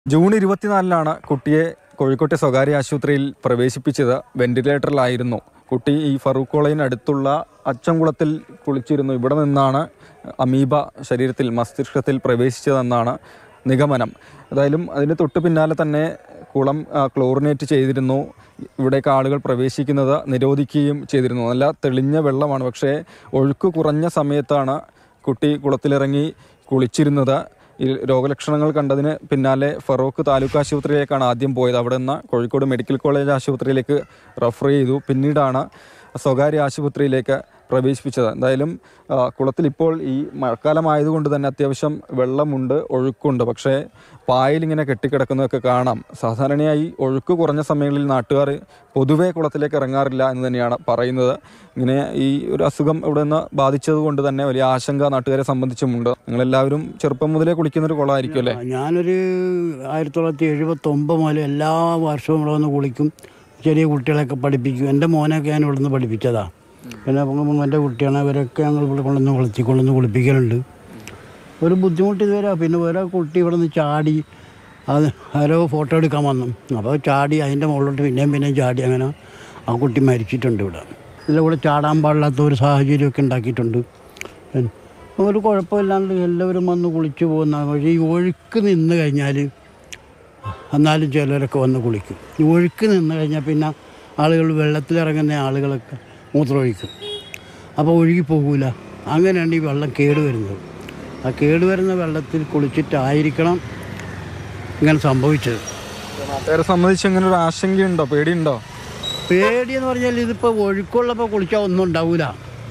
June ഇരുപത്തിനാലിനാണ് കുട്ടിയെ കോഴിക്കോട്ടെ സ്വകാര്യ ആശുപത്രിയിൽ പ്രവേശിപ്പിച്ചത് വെന്റിലേറ്ററിലായിരുന്നു കുട്ടി ഈ ഫറൂഖ് കോളേജിന് അടുത്തുള്ള അച്ചംകുളത്തിൽ കുളിച്ചിരുന്നു ഇവിടെ നിന്നാണ് അമീബ ശരീരത്തിൽ മസ്തിഷ്കത്തിൽ പ്രവേശിച്ചതെന്നാണ് നിഗമനം ഏതായാലും അതിന് തൊട്ട് പിന്നാലെ തന്നെ കുളം ആ, ക്ലോറിനേറ്റ് ചെയ്തിരുന്നു ഇവിടേക്ക് ആളുകൾ പ്രവേശിക്കുന്നത് നിരോധിക്കുകയും ചെയ്തിരുന്നു നല്ല തെളിഞ്ഞ വെള്ളമാണ് പക്ഷേ ഒഴുക്ക് കുറഞ്ഞ സമയത്താണ് കുട്ടി കുളത്തിലിറങ്ങി കുളിച്ചിരുന്നത് ഈ രോഗലക്ഷണങ്ങൾ കണ്ടതിന് പിന്നാലെ ഫറൂഖ് താലൂക്ക് ആശുപത്രിയിലേക്കാണ് ആദ്യം പോയത് അവിടെ നിന്ന് കോഴിക്കോട് മെഡിക്കൽ കോളേജ് ആശുപത്രിയിലേക്ക് റെഫർ ചെയ്തു പിന്നീടാണ് സ്വകാര്യ ആശുപത്രിയിലേക്ക് പ്രവേശിപ്പിച്ചത് എന്തായാലും ആ, കുളത്തിൽ ഇപ്പോൾ ഈ മഴക്കാലമായതുകൊണ്ട് തന്നെ അത്യാവശ്യം വെള്ളമുണ്ട് ഒഴുക്കുണ്ട് പക്ഷേ പായലിങ്ങനെ കെട്ടിക്കിടക്കുന്നതൊക്കെ കാണാം സാധാരണയായി ഒഴുക്ക് കുറഞ്ഞ സമയങ്ങളിൽ നാട്ടുകാർ പൊതുവേ കുളത്തിലേക്ക് ഇറങ്ങാറില്ല എന്ന് തന്നെയാണ് പറയുന്നത് ഇങ്ങനെ ഈ ഒരു അസുഖം ഇവിടെ നിന്ന് ബാധിച്ചത് കൊണ്ട് തന്നെ വലിയ ആശങ്ക നാട്ടുകാരെ സംബന്ധിച്ചുമുണ്ട് നിങ്ങളെല്ലാവരും ചെറുപ്പം മുതലേ കുളിക്കുന്ന ഒരു കുളമായിരിക്കും അല്ലേ ഞാനൊരു ആയിരത്തി തൊള്ളായിരത്തി എഴുപത്തൊമ്പത് മുതൽ എല്ലാ വർഷവും ഇവിടെ വന്ന് കുളിക്കും ചെറിയ കുട്ടികളെയൊക്കെ പഠിപ്പിക്കും എൻ്റെ മോനൊക്കെ ഞാൻ ഇവിടെ നിന്ന് പഠിപ്പിച്ചതാണ് പിന്നെ അപ്പം എൻ്റെ കുട്ടിയാണ് അവരൊക്കെ ഞങ്ങൾ ഇവിടെ കൊണ്ടുവന്ന് കുളിച്ച് കൊണ്ടുവന്ന് കുളിപ്പിക്കലുണ്ട് ഒരു ബുദ്ധിമുട്ട് ഇതുവരെ പിന്നെ ഓരോ കുട്ടി ഇവിടെ നിന്ന് ചാടി അത് ആരോ ഫോട്ടോ എടുക്കാൻ വന്നു അപ്പോൾ ചാടി അതിൻ്റെ മുകളിലോട്ട് പിന്നെയും പിന്നെയും ചാടി അങ്ങനെ ആ കുട്ടി മരിച്ചിട്ടുണ്ട് ഇവിടെ ഇതിലൂടെ ചാടാൻ പാടില്ലാത്ത ഒരു സാഹചര്യമൊക്കെ ഉണ്ടാക്കിയിട്ടുണ്ട് പിന്നെ ഒരു കുഴപ്പമില്ലാണ്ട് എല്ലാവരും വന്ന് കുളിച്ച് പോകുന്ന പക്ഷേ ഈ ഒഴുക്ക് നിന്ന് കഴിഞ്ഞാൽ എന്നാലും ചിലരൊക്കെ വന്ന് കുളിക്കും ഈ ഒഴുക്ക് നിന്ന് കഴിഞ്ഞാൽ പിന്നെ ആളുകൾ വെള്ളത്തിലിറങ്ങുന്ന ആളുകളൊക്കെ മൂത്രമൊഴിക്കും അപ്പോൾ ഒഴുകി പോകൂല അങ്ങനെയാണ് ഈ വെള്ളം കേടുവരുന്നത് ആ കേടുവരുന്ന വെള്ളത്തിൽ കുളിച്ചിട്ടായിരിക്കണം ഇങ്ങനെ സംഭവിച്ചത് നാട്ടുകാരെ സംബന്ധിച്ച് അങ്ങനെ ഒരു ആശങ്കയുണ്ടോ പേടിയുണ്ടോ പേടിയെന്ന് പറഞ്ഞാൽ ഇതിപ്പോൾ ഒഴുക്കുള്ളപ്പോൾ കുളിച്ചാൽ ഒന്നും ഉണ്ടാവില്ല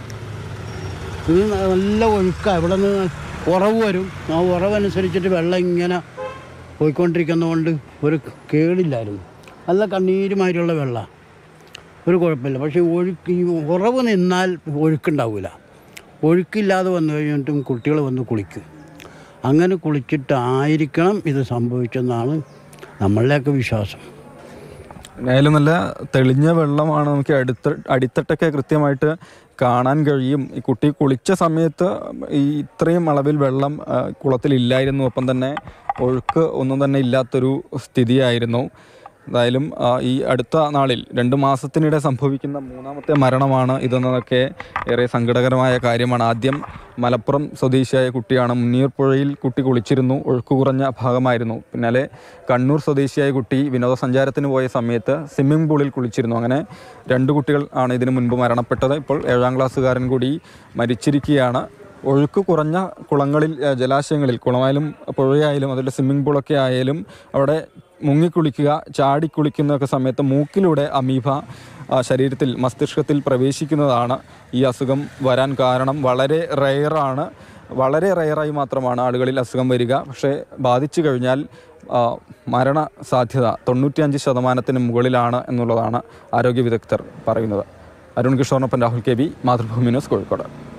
ഇത് നല്ല ഒഴുക്കാണ് ഇവിടെ നിന്ന് ഉറവ് വരും ആ ഉറവനുസരിച്ചിട്ട് വെള്ളം ഇങ്ങനെ പോയിക്കൊണ്ടിരിക്കുന്നതുകൊണ്ട് ഒരു കേടില്ലായിരുന്നു നല്ല കണ്ണീരുമായിട്ടുള്ള വെള്ളം ഒരു കുഴപ്പമില്ല പക്ഷേ ഒഴുക്ക് ഈ ഉറവ് നിന്നാൽ ഒഴുക്കുണ്ടാവില്ല ഒഴുക്കില്ലാതെ വന്നു കഴിഞ്ഞിട്ടും കുട്ടികൾ വന്ന് കുളിക്കും അങ്ങനെ കുളിച്ചിട്ടായിരിക്കണം ഇത് സംഭവിച്ചെന്നാണ് നമ്മളുടെയൊക്കെ വിശ്വാസം എന്തായാലും നല്ല തെളിഞ്ഞ വെള്ളമാണ് നമുക്ക് അടുത്ത അടിത്തട്ടൊക്കെ കൃത്യമായിട്ട് കാണാൻ കഴിയും ഈ കുട്ടി കുളിച്ച സമയത്ത് ഈ ഇത്രയും അളവിൽ വെള്ളം ആ, കുളത്തിലില്ലായിരുന്നു ഒപ്പം തന്നെ ഒഴുക്ക് ഒന്നും തന്നെ ഇല്ലാത്തൊരു സ്ഥിതിയായിരുന്നു എന്തായാലും ആ, ഈ അടുത്ത നാളിൽ രണ്ട് മാസത്തിനിടെ സംഭവിക്കുന്ന മൂന്നാമത്തെ മരണമാണ് ഇതെന്നതൊക്കെ ഏറെ സങ്കടകരമായ കാര്യമാണ് ആദ്യം മലപ്പുറം സ്വദേശിയായ കുട്ടിയാണ് മുന്നീർ പുഴയിൽ കുട്ടി കുളിച്ചിരുന്നു ഒഴുക്ക് കുറഞ്ഞ ഭാഗമായിരുന്നു പിന്നാലെ കണ്ണൂർ സ്വദേശിയായ കുട്ടി വിനോദസഞ്ചാരത്തിന് പോയ സമയത്ത് സ്വിമ്മിംഗ് പൂളിൽ കുളിച്ചിരുന്നു അങ്ങനെ രണ്ട് കുട്ടികൾ ആണ് ഇതിനു മുൻപ് മരണപ്പെട്ടത് ഇപ്പോൾ ഏഴാം ക്ലാസ്സുകാരൻ കൂടി മരിച്ചിരിക്കുകയാണ് ഒഴുക്ക് കുറഞ്ഞ കുളങ്ങളിൽ ഏഹ്, ജലാശയങ്ങളിൽ കുളമായാലും പുഴയായാലും അതുപോലെ സ്വിമ്മിംഗ് പൂളൊക്കെ ആയാലും അവിടെ മുങ്ങിക്കുളിക്കുക ചാടിക്കുളിക്കുന്നതൊക്കെ സമയത്ത് മൂക്കിലൂടെ അമീബ ആ, ശരീരത്തിൽ മസ്തിഷ്കത്തിൽ പ്രവേശിക്കുന്നതാണ് ഈ അസുഖം വരാൻ കാരണം വളരെ റെയറാണ് വളരെ റെയറായി മാത്രമാണ് ആളുകളിൽ അസുഖം വരിക പക്ഷേ ബാധിച്ചു കഴിഞ്ഞാൽ ആ, മരണ സാധ്യത തൊണ്ണൂറ്റിയഞ്ച് ശതമാനത്തിന് മുകളിലാണ് എന്നുള്ളതാണ് ആരോഗ്യ വിദഗ്ധർ പറയുന്നത് അരുൺ കിഷോറിനൊപ്പം Rahul K B Mathrubhumi news Kozhikode